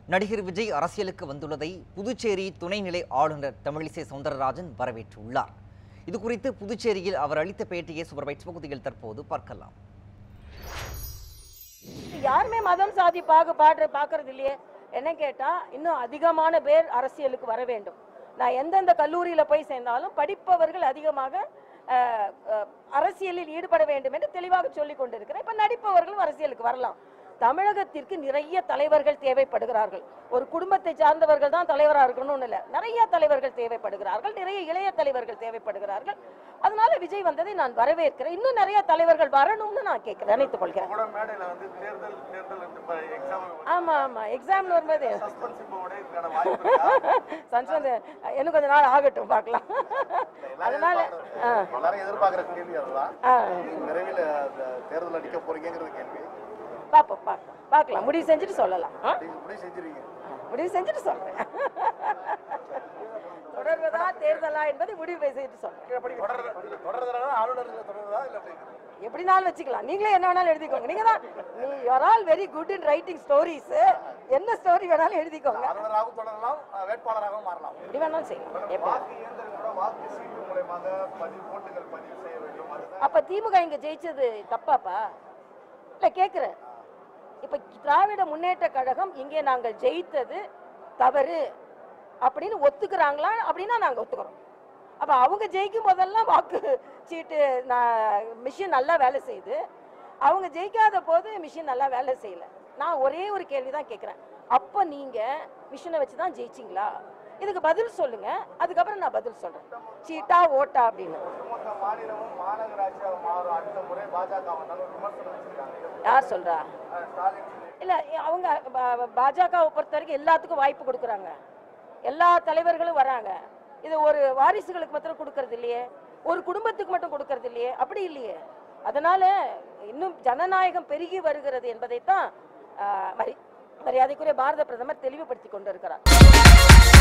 நடிகர் விஜய் அரசியலுக்கு வந்துள்ளதை புதுச்சேரி துணைநிலை ஆளுநர் தமிழிசை சவுந்தரராஜன் வரவேற்றுள்ளார் இது குறித்து புதுச்சேரியில் அவர் அளித்த பேட்டியை சூப்பர் பைட்ஸ் பகுதியில் தற்போது பார்க்கலாம் யாருமே மதம் சாதி பாகு பாடுற பார்க்கறது இல்லையே என்ன கேட்டா இன்னும் அதிகமான பேர் அரசியலுக்கு வர வேண்டும் நான் எந்தெந்த கல்லூரியில போய் சேர்ந்தாலும் படிப்பவர்கள் அதிகமாக அஹ், அஹ், அரசியலில் ஈடுபட வேண்டும் என்று தெளிவாக சொல்லிக் கொண்டிருக்கிறேன் இப்ப நடிப்பவர்களும் அரசியலுக்கு வரலாம் தமிழகத்திற்கு நிறைய தலைவர்கள் தேவைப்படுகிறார்கள் ஒரு குடும்பத்தை சார்ந்தவர்கள் தான் தலைவராக இருக்கணும்னு இல்லை நிறைய தலைவர்கள் தேவைப்படுகிறார்கள் நிறைய இளைய தலைவர்கள் தேவைப்படுகிறார்கள் அதனால விஜய் வந்ததை நான் வரவேற்கிறேன் இன்னும் நிறைய தலைவர்கள் வரணும்னு நான் கேட்கிறேன் நினைத்துக் கொள்கிறேன் கூட மேடையில வந்து தேர்தல் தேர்தல் எக்ஸாம் ஆமா ஆமா எக்ஸாம்னு வரும்போது சஸ்பென்ஸ் இப்போட இதுக்கான வாய்ப்பு இருக்கா சன்சன் இன்னும் கொஞ்ச நாள் ஆகட்டும் பார்க்கலாம் அதனால ஆ, எல்லாரும் எதிர்பார்க்கிற கேள்வி அதுதான் ஆ, விரைவில் தேர்தல் அடிக்க போறீங்கிறது கேள்வி பார்ப்போம் பார்க்கலாம் பார்க்கலாம் முடிவு செஞ்சுட்டு சொல்லலாம் ஆ? நீங்க முடிவு செஞ்சிருவீங்க முடிவு செஞ்சுட்டு சொல்றேன் தொடர்வதா தேர்தலா என்பதை முடிவு செய்துட்டு சொல்றேன் தொடர்றதா ஆளுநர் தொடர்றதா இல்ல எப்படி எப்படினாலும் வச்சுக்கலாம் நீங்களே என்ன வேணாலும் எழுதிக்கோங்க நீங்க தான் நீ you are all very good in writing stories என்ன ஸ்டோரி வேணாலும் எழுதிக்கோங்க ஆளுநராகவும் தொடரலாம் அஹ், வேட்பாளராகவும் மாறலாம் எப்படி வேணாலும் செய்யலாம் எப்படி வாக்கு இயந்திரங்களோட வாக்கு சீட்டு மூலயமாக பதிவு ஓட்டுகள் பதிவு செய்ய வேண்டும் அதுதான் அப்ப திமுக இங்க ஜெயிச்சது தப்பாப்பா இல்ல கேக்குறேன் இப்ப திராவிட முன்னேற்ற கழகம் இங்கே நாங்கள் ஜெயித்தது தவறு அப்படின்னு ஒத்துக்கிறாங்களா அப்படின்னா நாங்க ஒத்துக்கிறோம் அப்ப அவங்க ஜெயிக்கும் போதெல்லாம் வாக்கு சீட்டு மிஷின் நல்லா வேலை செய்யுது அவங்க ஜெயிக்காத போது மிஷின் நல்லா வேலை செய்யல நான் ஒரே ஒரு கேள்வி தான் கேட்குறேன் அப்போ நீங்க மிஷினை வச்சு தான் ஜெயிச்சிங்களா இதுக்கு பதில் சொல்லுங்க அதுக்கப்புறம் நான் பதில் சொல்றேன் சீட்டா ஓட்டா அப்படின்னு ஒட்டுமொத்த மாநிலமும் மாநகராட்சியாக மாறும் அடுத்த முறை பாஜக வந்தாலும் விமர்சனம் வச்சிருக்காங்க யார் சொல்றா அஹ், ஸ்டாலின் இல்ல அவங்க ப- பாஜகவை பொறுத்த வரைக்கும் எல்லாத்துக்கும் வாய்ப்பு கொடுக்குறாங்க எல்லா தலைவர்களும் வராங்க இது ஒரு வாரிசுகளுக்கு மாத்திரம் கொடுக்கறது இல்லையே ஒரு குடும்பத்துக்கு மட்டும் கொடுக்கறது இல்லையே அப்படி இல்லையே அதனால இன்னும் ஜனநாயகம் பெருகி வருகிறது என்பதைத்தான் ஆஹ், மரி- மரியாதைக்குரிய பாரத பிரதமர் தெளிவுபடுத்தி கொண்டிருக்கிறார்